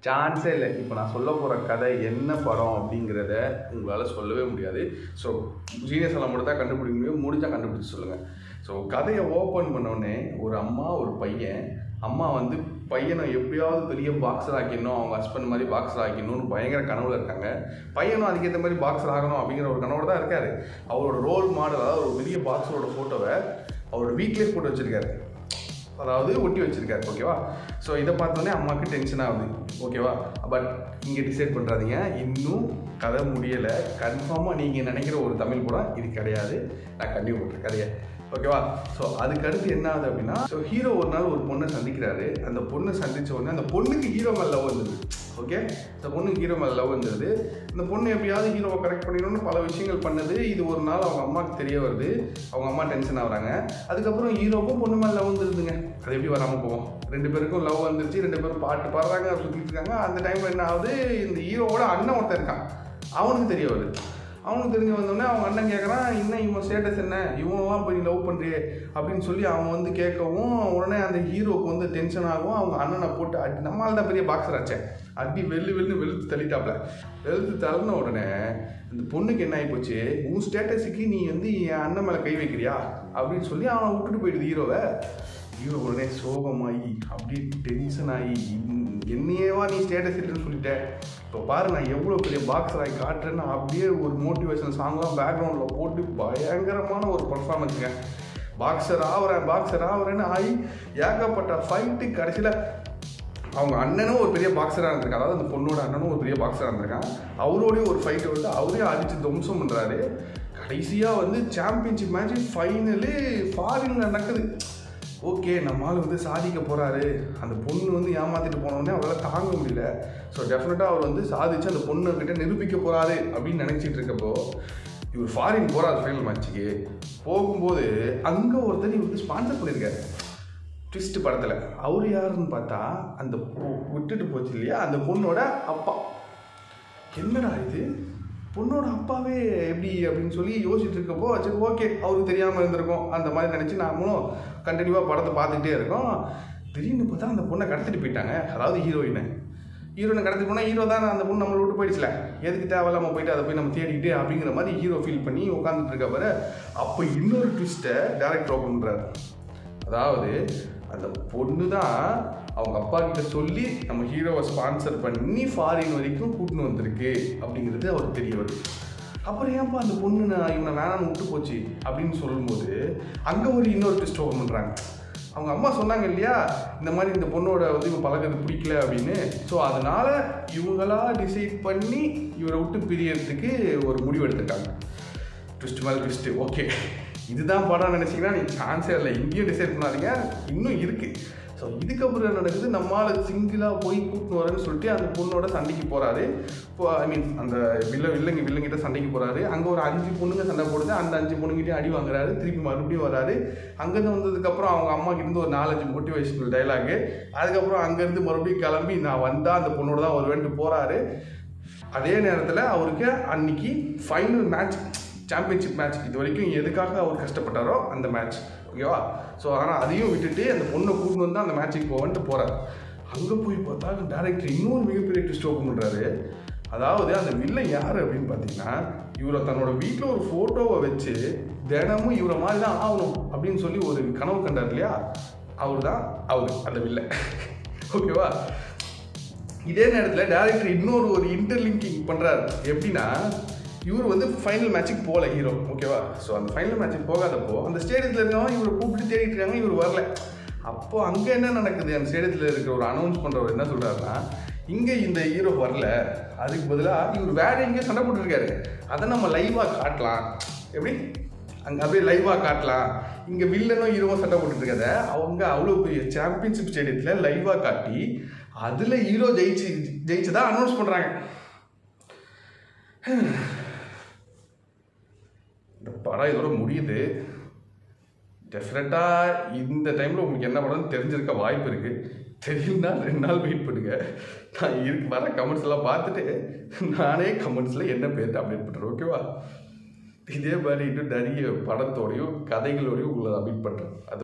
சான்ஸே இல்லை இப்போ நான் சொல்ல போகிற கதை என்ன படம் அப்படிங்கிறத உங்களால் சொல்லவே முடியாது ஸோ ஜீனியஸ் எல்லாம் மட்டும் தான் கண்டுபிடிக்க முடியும் முடிஞ்சா கண்டுபிடிச்சு சொல்லுங்கள் ஸோ கதையை ஓப்பன் பண்ணோடனே ஒரு அம்மா ஒரு பையன் அம்மா வந்து பையனை எப்படியாவது பெரிய பாக்ஸர் ஆக்கிடணும் அவங்க ஹஸ்பண்ட் மாதிரி பாக்ஸர் ஆக்கிடணும்னு பயங்கர கனவுல இருக்காங்க பையனும் அதுக்கேற்ற மாதிரி பாக்ஸர் ஆகணும் அப்படிங்கிற ஒரு கனவோட தான் இருக்காரு அவரோட ரோல் மாடல் அதாவது ஒரு பெரிய பாக்ஸரோட ஃபோட்டோவை அவரோட வீட்லேயே போட்டு வச்சிருக்காரு அதாவது ஒட்டி வச்சிருக்காரு ஓகேவா ஸோ இதை பார்த்தோன்னே அம்மாவுக்கு டென்ஷன் ஆகுது ஓகேவா பட் இங்கே டிசைட் பண்ணுறாதீங்க இன்னும் கதை முடியலை கன்ஃபார்மாக நீங்கள் நினைக்கிற ஒரு தமிழ் படம் இது கிடையாது நான் கண்டிப்பாக பண்ணுறேன் கதையை ஓகேவா ஸோ அதுக்கு அடுத்து என்ன ஆகுது அப்படின்னா ஸோ ஹீரோ ஒரு நாள் ஒரு பொண்ணை சந்திக்கிறாரு அந்த பொண்ணை சந்திச்ச உடனே அந்த பொண்ணுக்கு ஹீரோ மேலே லவ் வந்துடுது ஓகே இந்த பொண்ணுக்கு ஹீரோ மேலே லவ் வந்துடுது இந்த பொண்ணு எப்படியாவது ஹீரோவை கரெக்ட் பண்ணிடணும்னு பல விஷயங்கள் பண்ணுது இது ஒரு நாள் அவங்க அம்மாவுக்கு தெரிய வருது அவங்க அம்மா டென்ஷன் ஆகுறாங்க அதுக்கப்புறம் ஹீரோக்கும் பொண்ணு மேலே லவ் வந்துருதுங்க அது எப்படி வராமல் போவோம் ரெண்டு பேருக்கும் லவ் வந்துருச்சு ரெண்டு பேரும் பாட்டு பாடுறாங்க சுற்றிட்டு இருக்காங்க அந்த டைமில் என்ன ஆகுது இந்த ஹீரோவோட அண்ணன் ஒருத்தன் இருக்கான் அவனுக்கு தெரிய வருது அவனுக்கு தெரிஞ்சு வந்தோடனே அவங்க அண்ணன் கேட்குறான் என்ன இவன் ஸ்டேட்டஸ் என்ன இவனெல்லாம் போய் லவ் பண்ணுறியே அப்படின்னு சொல்லி அவன் வந்து கேட்கவும் உடனே அந்த ஹீரோக்கு வந்து டென்ஷன் ஆகும் அவங்க அண்ணனை போட்டு அடி நம்மளால தான் பெரிய பாக்ஸர் ஆச்சேன் அடி வெள்ளு வெள்ளு வெளுத்து தள்ளிட்டாப்ல வெளுத்து தள்ளின உடனே இந்த பொண்ணுக்கு என்ன ஆகிப்போச்சு உன் ஸ்டேட்டஸுக்கு நீ வந்து என் அண்ணன் மேலே கை வைக்கிறியா அப்படின்னு சொல்லி அவனை விட்டுட்டு போயிடுது ஹீரோவை ஹீரோ உடனே சோகமாகி அப்படியே டென்ஷன் ஆகி என்னையேவா நீ ஸ்டேட்டஸ் இல்லைன்னு சொல்லிட்ட இப்போ பாரு நான் எவ்வளோ பெரிய பாக்ஸர் ஆகி காட்டுறேன்னு அப்படியே ஒரு மோட்டிவேஷன் சாங்லாம் பேக்ரவுண்டில் போட்டு பயங்கரமான ஒரு பர்ஃபார்மன்ஸுங்க பாக்ஸர் ஆகிறேன் பாக்ஸர் ஆகிறேன்னு ஆகி ஏகப்பட்ட ஃபைட்டு கடைசியில் அவங்க அண்ணனும் ஒரு பெரிய பாக்ஸராக இருந்திருக்காங்க அதாவது அந்த பொண்ணோட அண்ணனும் ஒரு பெரிய பாக்ஸராக இருந்திருக்கான் அவரோடய ஒரு ஃபைட்டை வந்து அவரே அடித்து துவம்சம் பண்ணுறாரு கடைசியாக வந்து சாம்பியன்ஷிப் மேட்ச் ஃபைனலு ஃபாரினில் நடக்குது ஓகே நம்ம ஆள் வந்து சாதிக்க போகிறாரு அந்த பொண்ணு வந்து ஏமாற்றிட்டு போனோடனே அவரால் தாங்க முடியல ஸோ டெஃபினட்டாக அவர் வந்து சாதிச்சு அந்த பொண்ணுக்கிட்ட நிரூபிக்க போகிறாரு அப்படின்னு நினச்சிட்டு இருக்கப்போ இவர் ஃபாரின் போகிறாரு ஃபைனல் மேட்ச்சுக்கு போகும்போது அங்கே ஒருத்தர் இவர் வந்து ஸ்பான்சர் பண்ணியிருக்காரு ட்விஸ்ட் படத்தில் அவர் யாருன்னு பார்த்தா அந்த பொ- விட்டுட்டு போச்சு இல்லையா அந்த பொண்ணோட அப்பா என்னடா இது பொண்ணோட அப்பாவே எப்படி அப்படின்னு சொல்லி யோசிச்சுட்டு இருக்கப்போ சரி ஓகே அவருக்கு தெரியாமல் இருந்திருக்கும் அந்த மாதிரி நினச்சி நாமளும் கண்டினியூவாக படத்தை பார்த்துக்கிட்டே இருக்கோம் திடீர்னு பார்த்தா அந்த பொண்ணை கடத்திட்டு போயிட்டாங்க அதாவது ஹீரோயினை ஹீரோயினை கடத்திட்டு போனால் ஹீரோ தான் அந்த பொண்ணு நம்மளை விட்டு போயிடுச்சுல எதுக்கு தேவையில்லாம போயிட்டு அதை போய் நம்ம தேடிக்கிட்டு அப்படிங்கிற மாதிரி ஹீரோ ஃபீல் பண்ணி உட்காந்துட்டு இருக்க பாரு அப்போ இன்னொரு ட்விஸ்ட்டை டேரக்டர் ஓப்பன் பண்ணுறாரு அதாவது அந்த பொண்ணு தான் அவங்க அப்பா கிட்ட சொல்லி நம்ம ஹீரோவை ஸ்பான்சர் பண்ணி ஃபாரின் வரைக்கும் கூட்டின்னு வந்திருக்கு அப்படிங்கிறது அவருக்கு தெரிய வருது அப்புறம் ஏன்ப்பா அந்த பொண்ணு நான் இவனை வேணான்னு விட்டு போச்சு அப்படின்னு சொல்லும்போது அங்கே ஒரு இன்னொரு ட்விஸ்ட் ஓப்பன் பண்ணுறாங்க அவங்க அம்மா சொன்னாங்க இல்லையா இந்த மாதிரி இந்த பொண்ணோட வந்து இவன் பழகிறது பிடிக்கல அப்படின்னு ஸோ அதனால இவங்களா டிசைட் பண்ணி இவரை விட்டு பிரியறதுக்கு ஒரு முடிவு எடுத்திருக்காங்க ட்விஸ்ட் மேலே ட்விஸ்ட் ஓகே இதுதான் படம் நினச்சிங்கன்னா நீ சான்ஸே இல்லை இங்கேயும் டிசைட் பண்ணாதீங்க இன்னும் இருக்குது ஸோ இதுக்கப்புறம் என்ன நடக்குது நம்மளால் சிங்கிளாக போய் கூப்பிட்டு வரேன்னு சொல்லிட்டு அந்த பொண்ணோட சண்டைக்கு போகிறாரு இப்போ ஐ மீன் அந்த வில்ல வில்லங்க வில்லங்கிட்ட சண்டைக்கு போகிறாரு அங்கே ஒரு அஞ்சு பொண்ணுங்க சண்டை போடுது அந்த அஞ்சு பொண்ணுங்கிட்டே அடி வாங்குறாரு திருப்பி மறுபடியும் வராரு அங்கேருந்து வந்ததுக்கப்புறம் அவங்க அம்மா கிட்ட ஒரு நாலஞ்சு மோட்டிவேஷனல் டைலாகு அதுக்கப்புறம் அங்கேருந்து மறுபடியும் கிளம்பி நான் வந்தால் அந்த பொண்ணோட தான் வருவேன்ட்டு போகிறாரு அதே நேரத்தில் அவருக்கு அன்னைக்கு ஃபைனல் மேட்ச் சாம்பியன்ஷிப் மேட்ச் இது வரைக்கும் எதுக்காக அவர் கஷ்டப்பட்டாரோ அந்த மேட்ச் ஓகேவா ஸோ ஆனால் அதையும் விட்டுட்டு அந்த பொண்ணை கூட்டின்னு வந்து அந்த மேட்ச்சுக்கு போவன்ட்டு போகிறார் அங்கே போய் பார்த்தா டேரக்டர் இன்னொரு மிகப்பெரிய ட்விஸ்ட் ஓப்பன் பண்ணுறாரு அதாவது அந்த வில்லன் யார் அப்படின்னு பார்த்தீங்கன்னா இவரை தன்னோட வீட்டில் ஒரு ஃபோட்டோவை வச்சு தினமும் இவரை மாதிரி தான் ஆகணும் அப்படின்னு சொல்லி ஒரு கனவு கண்டார் இல்லையா அவர் தான் அவர் அந்த வில்லன் ஓகேவா இதே நேரத்தில் டேரக்டர் இன்னொரு ஒரு இன்டர்லிங்கிங் பண்ணுறாரு எப்படின்னா இவர் வந்து ஃபைனல் மேட்ச்சுக்கு போகல ஹீரோ ஓகேவா ஸோ அந்த ஃபைனல் மேட்ச்சுக்கு போகாதப்போ அந்த ஸ்டேடியத்தில் இருக்கவங்க இவரை கூப்பிட்டு தேடிட்டு இருக்காங்க இவர் வரல அப்போ அங்கே என்ன நடக்குது அந்த ஸ்டேடியத்தில் இருக்கிற ஒரு அனௌன்ஸ் பண்ணுறவர் என்ன சொல்கிறாருன்னா இங்கே இந்த ஹீரோ வரல அதுக்கு பதிலாக இவர் வேற எங்கேயோ சண்டை போட்டுருக்காரு அதை நம்ம லைவாக காட்டலாம் எப்படி அங்கே அப்படியே லைவாக காட்டலாம் இங்கே வில்லனும் ஹீரோவும் சண்டை போட்டுட்டு இருக்கத அவங்க அவ்வளோ பெரிய சாம்பியன்ஷிப் ஸ்டேடியத்தில் லைவாக காட்டி அதில் ஹீரோ ஜெயிச்சு ஜெயிச்சதா அனௌன்ஸ் பண்ணுறாங்க இந்த படம் இதோட முடியுது டெஃபினட்டாக இந்த டைமில் உங்களுக்கு என்ன படம்னு தெரிஞ்சிருக்க வாய்ப்பு இருக்குது தெரியும்னா ரெண்டு நாள் வெயிட் பண்ணுங்க நான் இருக்கு வர கமெண்ட்ஸ் எல்லாம் பார்த்துட்டு நானே கமெண்ட்ஸில் என்ன பேர்த்து அப்டேட் பண்ணுறேன் ஓகேவா இதே மாதிரி இன்னும் நிறைய படத்தோடையும் கதைகளோடையும் உங்களை அப்டேட் பண்ணுறேன் அது